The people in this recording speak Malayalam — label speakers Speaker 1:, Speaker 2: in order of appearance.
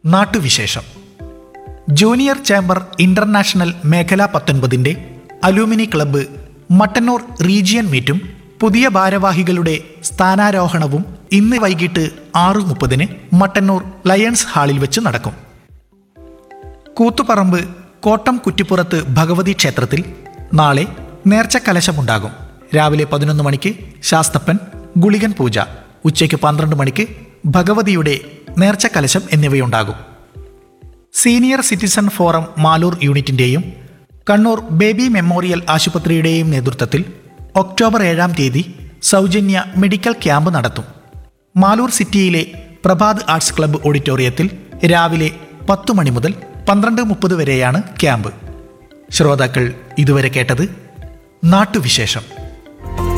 Speaker 1: നാട്ടുവിശേഷം ജൂനിയർ ചേംബർ ഇന്റർനാഷണൽ മേഖല പത്തൊൻപതിന്റെ അലൂമിനി ക്ലബ്ബ് മട്ടന്നൂർ റീജിയൻ മീറ്റും പുതിയ ഭാരവാഹികളുടെ സ്ഥാനാരോഹണവും ഇന്ന് വൈകിട്ട് ആറ് മുപ്പതിന് മട്ടന്നൂർ ലയൺസ് ഹാളിൽ വെച്ച് നടക്കും കൂത്തുപറമ്പ് കോട്ടം കുറ്റിപ്പുറത്ത് ഭഗവതി ക്ഷേത്രത്തിൽ നാളെ നേർച്ച കലശമുണ്ടാകും രാവിലെ പതിനൊന്ന് മണിക്ക് ശാസ്തപ്പൻ ഗുളികൻ പൂജ ഉച്ചയ്ക്ക് പന്ത്രണ്ട് മണിക്ക് ഭഗവതിയുടെ നേർച്ച കലശം എന്നിവയുണ്ടാകും സീനിയർ സിറ്റിസൺ ഫോറം മാലൂർ യൂണിറ്റിന്റെയും കണ്ണൂർ ബേബി മെമ്മോറിയൽ ആശുപത്രിയുടെയും നേതൃത്വത്തിൽ ഒക്ടോബർ ഏഴാം തീയതി സൗജന്യ മെഡിക്കൽ ക്യാമ്പ് നടത്തും മാലൂർ സിറ്റിയിലെ പ്രഭാത് ആർട്സ് ക്ലബ്ബ് ഓഡിറ്റോറിയത്തിൽ രാവിലെ പത്തു മണി മുതൽ പന്ത്രണ്ട് മുപ്പത് വരെയാണ് ക്യാമ്പ് ശ്രോതാക്കൾ ഇതുവരെ കേട്ടത് നാട്ടുവിശേഷം